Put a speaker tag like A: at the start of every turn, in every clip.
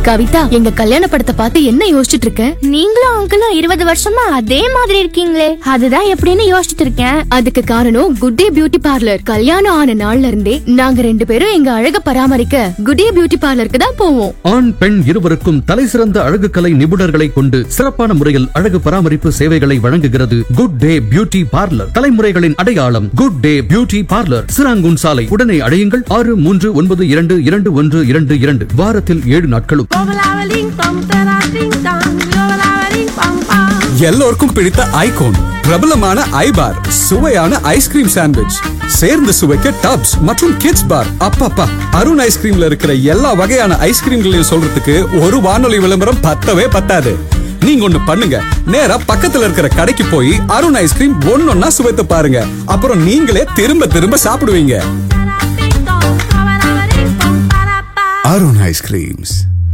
A: கவிதா எங்க கல்யாண படத்தை பார்த்து என்ன யோசிச்சுட்டு இருக்க
B: நீங்களும் அங்கிளும் இருபது வருஷமா அதே மாதிரி இருக்கீங்களே அதுதான் எப்படின்னு யோசிச்சுட்டு இருக்கேன்
A: அதுக்கு காரணம் குட் டே பியூட்டி பார்லர் கல்யாணம் ஆன நாள்ல இருந்தே நாங்க ரெண்டு பேரும் எங்க அழக பராமரிக்க குட் டே பியூட்டி பார்லருக்கு தான் போவோம்
C: ஆண் பெண் இருவருக்கும் தலைசிறந்த அழகு கலை நிபுணர்களை கொண்டு சிறப்பான முறையில் அழகு பராமரிப்பு சேவைகளை வழங்குகிறது குட் டே பியூட்டி பார்லர் தலைமுறைகளின் அடையாளம் good day beauty parlour Serangoon சாலை உடனே அடையுங்கள் ஆறு மூன்று ஒன்பது இரண்டு இரண்டு ஒன்று இரண்டு இரண்டு வாரத்தில் ஏழு நாட்களும்
D: எல்லோருக்கும் பிடித்த ஐகோன் பிரபலமான ஐபார் சுவையான ஐஸ்கிரீம் சாண்ட்விச் சேர்ந்து சுவைக்க டப்ஸ் மற்றும் கிட்ஸ் பார் அப்பப்பா அருண் ஐஸ்கிரீம்ல இருக்கிற எல்லா வகையான ஐஸ்கிரீம்களையும் சொல்றதுக்கு ஒரு வானொலி விளம்பரம் பத்தவே பத்தாது நீங்க ஒண்ணு பண்ணுங்க நேரா பக்கத்துல இருக்கிற கடைக்கு போய் அருண் ஐஸ்கிரீம் ஒன்னொன்னா சுவைத்து பாருங்க அப்புறம் நீங்களே திரும்ப திரும்ப சாப்பிடுவீங்க அருண் ஐஸ்கிரீம்ஸ்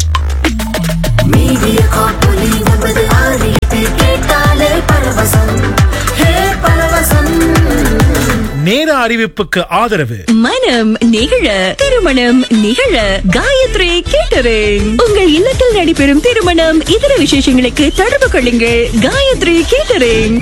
E: மீடிய காப்பொலி ஒன்பது ஆறு எட்டு கேட்டாலே பரவசம் ஹே பரவசம்
F: நேர அறிவிப்புக்கு ஆதரவு
G: மனம் நிகழ திருமணம் நிகழ காயத்ரி கேட்டரிங் உங்கள் இல்லத்தில் நடைபெறும் திருமணம் இதர விசேஷங்களுக்கு தொடர்பு கொள்ளுங்கள் காயத்ரி கேட்டரிங்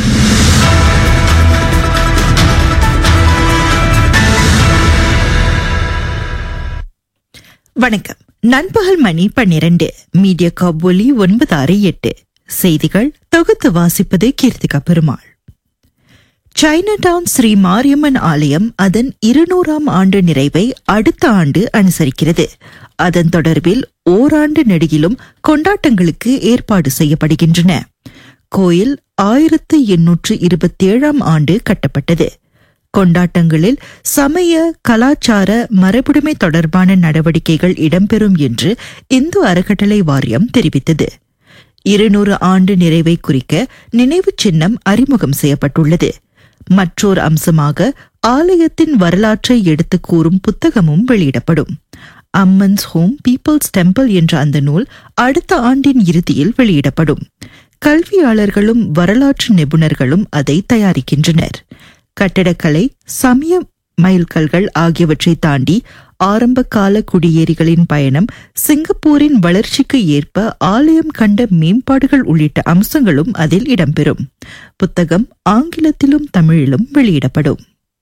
H: வணக்கம் நண்பகல் மணி பன்னிரண்டு மீடியா காபொலி ஒன்பது ஆறு எட்டு செய்திகள் தொகுத்து வாசிப்பது கீர்த்திகா பெருமாள் சைனா டவுன் ஸ்ரீ மாரியம்மன் ஆலயம் அதன் இருநூறாம் ஆண்டு நிறைவை அடுத்த ஆண்டு அனுசரிக்கிறது அதன் தொடர்பில் ஓராண்டு நெடுகிலும் கொண்டாட்டங்களுக்கு ஏற்பாடு செய்யப்படுகின்றன கோயில் ஆயிரத்து எண்ணூற்று இருபத்தேழாம் ஆண்டு கட்டப்பட்டது கொண்டாட்டங்களில் சமய கலாச்சார மரபுடைமை தொடர்பான நடவடிக்கைகள் இடம்பெறும் என்று இந்து அறக்கட்டளை வாரியம் தெரிவித்தது இருநூறு ஆண்டு நிறைவை குறிக்க நினைவு சின்னம் அறிமுகம் செய்யப்பட்டுள்ளது மற்றொரு அம்சமாக ஆலயத்தின் வரலாற்றை எடுத்துக் கூறும் புத்தகமும் வெளியிடப்படும் அம்மன்ஸ் ஹோம் பீப்பிள்ஸ் டெம்பிள் என்ற அந்த நூல் அடுத்த ஆண்டின் இறுதியில் வெளியிடப்படும் கல்வியாளர்களும் வரலாற்று நிபுணர்களும் அதை தயாரிக்கின்றனர் கட்டடக்கலை சமய மைல்கல்கள் ஆகியவற்றை தாண்டி ஆரம்பகால குடியேறிகளின் பயணம் சிங்கப்பூரின் வளர்ச்சிக்கு ஏற்ப ஆலயம் கண்ட மேம்பாடுகள் உள்ளிட்ட அம்சங்களும் அதில் இடம்பெறும் புத்தகம் ஆங்கிலத்திலும் தமிழிலும் வெளியிடப்படும்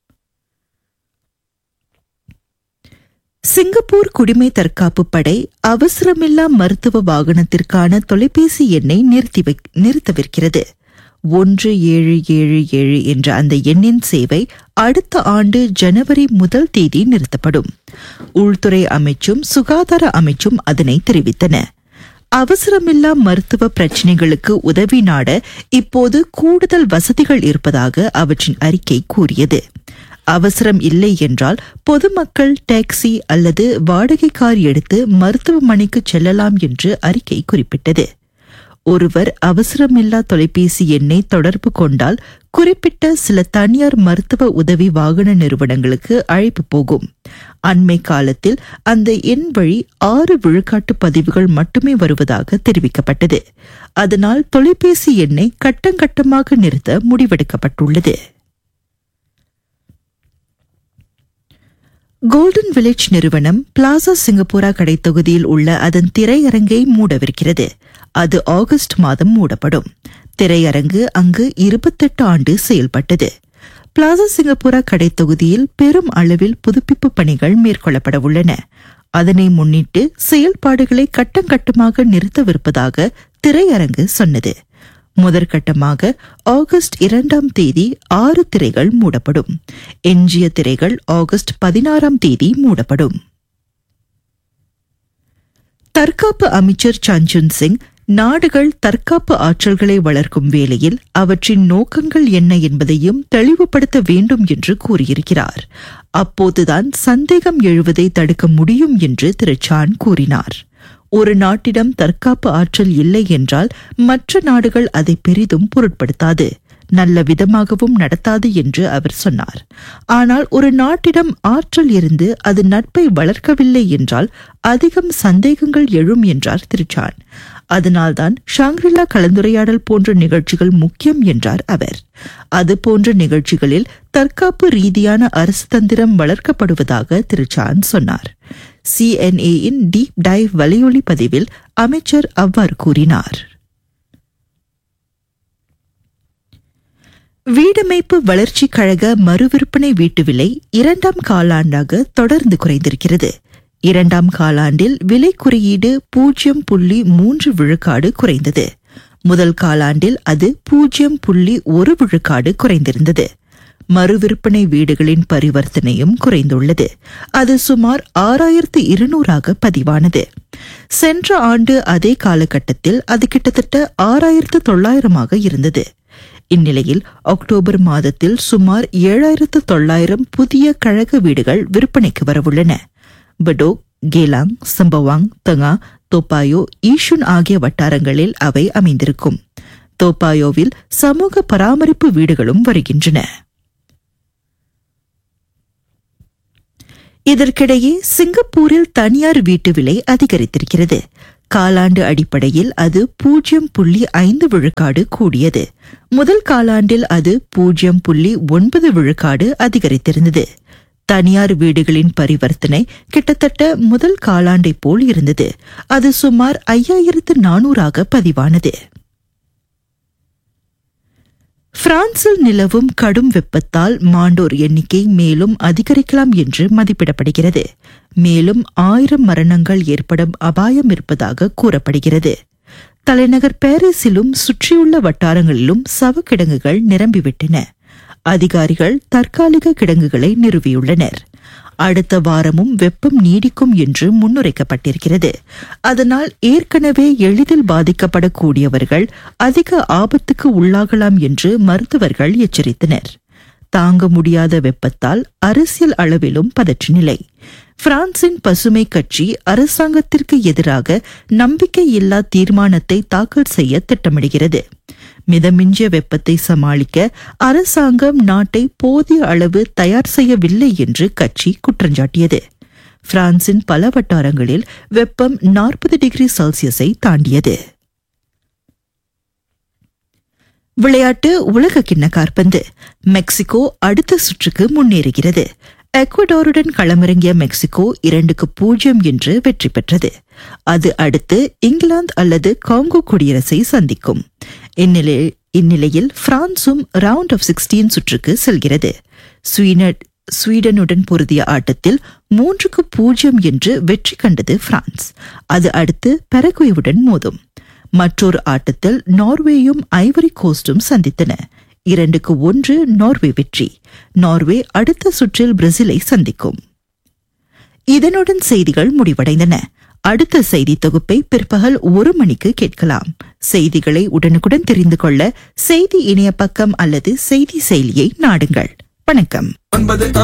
H: சிங்கப்பூர் குடிமை தற்காப்பு படை அவசரமில்லா மருத்துவ வாகனத்திற்கான தொலைபேசி எண்ணை நிறுத்தி வைக்- நிறுத்தவிருக்கிறது ஒன்று ஏழு ஏழு ஏழு என்ற அந்த எண்ணின் சேவை அடுத்த ஆண்டு ஜனவரி முதல் தேதி நிறுத்தப்படும் உள்துறை அமைச்சும் சுகாதார அமைச்சும் அதனை தெரிவித்தன அவசரமில்லா மருத்துவ பிரச்சினைகளுக்கு உதவி நாட இப்போது கூடுதல் வசதிகள் இருப்பதாக அவற்றின் அறிக்கை கூறியது அவசரம் இல்லை என்றால் பொதுமக்கள் டாக்ஸி அல்லது வாடகை கார் எடுத்து மருத்துவமனைக்கு செல்லலாம் என்று அறிக்கை குறிப்பிட்டது ஒருவர் அவசரமில்லா தொலைபேசி எண்ணை தொடர்பு கொண்டால் குறிப்பிட்ட சில தனியார் மருத்துவ உதவி வாகன நிறுவனங்களுக்கு அழைப்பு போகும் அண்மை காலத்தில் அந்த எண் வழி ஆறு விழுக்காட்டு பதிவுகள் மட்டுமே வருவதாக தெரிவிக்கப்பட்டது அதனால் தொலைபேசி எண்ணை கட்டங்கட்டமாக நிறுத்த முடிவெடுக்கப்பட்டுள்ளது கோல்டன் வில்லேஜ் நிறுவனம் பிளாசா சிங்கப்பூரா கடை தொகுதியில் உள்ள அதன் திரையரங்கை மூடவிருக்கிறது அது ஆகஸ்ட் மாதம் மூடப்படும் திரையரங்கு அங்கு இருபத்தெட்டு ஆண்டு செயல்பட்டது பிளாசா சிங்கப்பூரா கடை தொகுதியில் பெரும் அளவில் புதுப்பிப்பு பணிகள் மேற்கொள்ளப்பட உள்ளன அதனை முன்னிட்டு செயல்பாடுகளை கட்டங்கட்டமாக நிறுத்தவிருப்பதாக திரையரங்கு சொன்னது முதற்கட்டமாக ஆகஸ்ட் இரண்டாம் தேதி ஆறு திரைகள் மூடப்படும் எஞ்சிய திரைகள் ஆகஸ்ட் பதினாறாம் தேதி மூடப்படும் தற்காப்பு அமைச்சர் சஞ்சுன் சிங் நாடுகள் தற்காப்பு ஆற்றல்களை வளர்க்கும் வேளையில் அவற்றின் நோக்கங்கள் என்ன என்பதையும் தெளிவுபடுத்த வேண்டும் என்று கூறியிருக்கிறார் அப்போதுதான் சந்தேகம் எழுவதை தடுக்க முடியும் என்று திரு சான் கூறினார் ஒரு நாட்டிடம் தற்காப்பு ஆற்றல் இல்லை என்றால் மற்ற நாடுகள் அதை பெரிதும் பொருட்படுத்தாது நல்ல விதமாகவும் நடத்தாது என்று அவர் சொன்னார் ஆனால் ஒரு நாட்டிடம் ஆற்றல் இருந்து அது நட்பை வளர்க்கவில்லை என்றால் அதிகம் சந்தேகங்கள் எழும் என்றார் திருச்சான் அதனால்தான் ஷாங்ரிலா கலந்துரையாடல் போன்ற நிகழ்ச்சிகள் முக்கியம் என்றார் அவர் அது போன்ற நிகழ்ச்சிகளில் தற்காப்பு ரீதியான அரசு தந்திரம் வளர்க்கப்படுவதாக திரு சான் சொன்னார் சிஎன்ஏயின் டீப் டைவ் வலையொலி பதிவில் அமைச்சர் அவ்வாறு கூறினார் வீடமைப்பு வளர்ச்சிக் கழக மறுவிற்பனை வீட்டு விலை இரண்டாம் காலாண்டாக தொடர்ந்து குறைந்திருக்கிறது இரண்டாம் காலாண்டில் விலை குறியீடு பூஜ்ஜியம் புள்ளி மூன்று விழுக்காடு குறைந்தது முதல் காலாண்டில் அது பூஜ்ஜியம் புள்ளி ஒரு விழுக்காடு குறைந்திருந்தது மறுவிற்பனை வீடுகளின் பரிவர்த்தனையும் குறைந்துள்ளது அது சுமார் ஆறாயிரத்து இருநூறாக பதிவானது சென்ற ஆண்டு அதே காலகட்டத்தில் அது கிட்டத்தட்ட ஆறாயிரத்து தொள்ளாயிரமாக இருந்தது இந்நிலையில் அக்டோபர் மாதத்தில் சுமார் ஏழாயிரத்து தொள்ளாயிரம் புதிய கழக வீடுகள் விற்பனைக்கு வரவுள்ளன படோக் கேலாங் சம்பவாங் தங்கா தோப்பாயோ ஈஷுன் ஆகிய வட்டாரங்களில் அவை அமைந்திருக்கும் தோப்பாயோவில் சமூக பராமரிப்பு வீடுகளும் வருகின்றன இதற்கிடையே சிங்கப்பூரில் தனியார் வீட்டு விலை அதிகரித்திருக்கிறது காலாண்டு அடிப்படையில் அது பூஜ்ஜியம் புள்ளி ஐந்து விழுக்காடு கூடியது முதல் காலாண்டில் அது பூஜ்ஜியம் புள்ளி ஒன்பது விழுக்காடு அதிகரித்திருந்தது தனியார் வீடுகளின் பரிவர்த்தனை கிட்டத்தட்ட முதல் காலாண்டை போல் இருந்தது அது சுமார் ஐயாயிரத்து நானூறாக பதிவானது பிரான்சில் நிலவும் கடும் வெப்பத்தால் மாண்டோர் எண்ணிக்கை மேலும் அதிகரிக்கலாம் என்று மதிப்பிடப்படுகிறது மேலும் ஆயிரம் மரணங்கள் ஏற்படும் அபாயம் இருப்பதாக கூறப்படுகிறது தலைநகர் பாரிஸிலும் சுற்றியுள்ள வட்டாரங்களிலும் சவக்கிடங்குகள் நிரம்பிவிட்டன அதிகாரிகள் தற்காலிக கிடங்குகளை நிறுவியுள்ளனர் அடுத்த வாரமும் வெப்பம் நீடிக்கும் என்று முன்னுரைக்கப்பட்டிருக்கிறது அதனால் ஏற்கனவே எளிதில் பாதிக்கப்படக்கூடியவர்கள் அதிக ஆபத்துக்கு உள்ளாகலாம் என்று மருத்துவர்கள் எச்சரித்தனர் தாங்க முடியாத வெப்பத்தால் அரசியல் அளவிலும் பதற்ற நிலை பிரான்சின் பசுமை கட்சி அரசாங்கத்திற்கு எதிராக நம்பிக்கையில்லா தீர்மானத்தை தாக்கல் செய்ய திட்டமிடுகிறது மிதமிஞ்சிய வெப்பத்தை சமாளிக்க அரசாங்கம் நாட்டை போதிய அளவு தயார் செய்யவில்லை என்று கட்சி குற்றஞ்சாட்டியது பிரான்சின் பல வட்டாரங்களில் வெப்பம் நாற்பது டிகிரி செல்சியஸை தாண்டியது விளையாட்டு உலக கிண்ண காற்பந்து மெக்சிகோ அடுத்த சுற்றுக்கு முன்னேறுகிறது எக்வடோருடன் களமிறங்கிய மெக்சிகோ இரண்டுக்கு பூஜ்ஜியம் என்று வெற்றி பெற்றது அது அடுத்து இங்கிலாந்து அல்லது காங்கோ குடியரசை சந்திக்கும் இந்நிலையில் இந்நிலையில் பிரான்சும் ரவுண்ட் ஆஃப் சிக்ஸ்டீன் சுற்றுக்கு செல்கிறது ஸ்வீனட் ஸ்வீடனுடன் பொருதிய ஆட்டத்தில் மூன்றுக்கு பூஜ்ஜியம் என்று வெற்றி கண்டது பிரான்ஸ் அது அடுத்து பெரகுயுடன் மோதும் மற்றொரு ஆட்டத்தில் நார்வேயும் ஐவரி கோஸ்டும் சந்தித்தன இரண்டுக்கு ஒன்று நார்வே வெற்றி நார்வே அடுத்த சுற்றில் பிரேசிலை சந்திக்கும் இதனுடன் செய்திகள் முடிவடைந்தன அடுத்த செய்தி தொகுப்பை பிற்பகல் ஒரு மணிக்கு கேட்கலாம் செய்திகளை உடனுக்குடன் தெரிந்து கொள்ள செய்தி இணைய பக்கம் அல்லது செய்தி செயலியை நாடுங்கள் வணக்கம்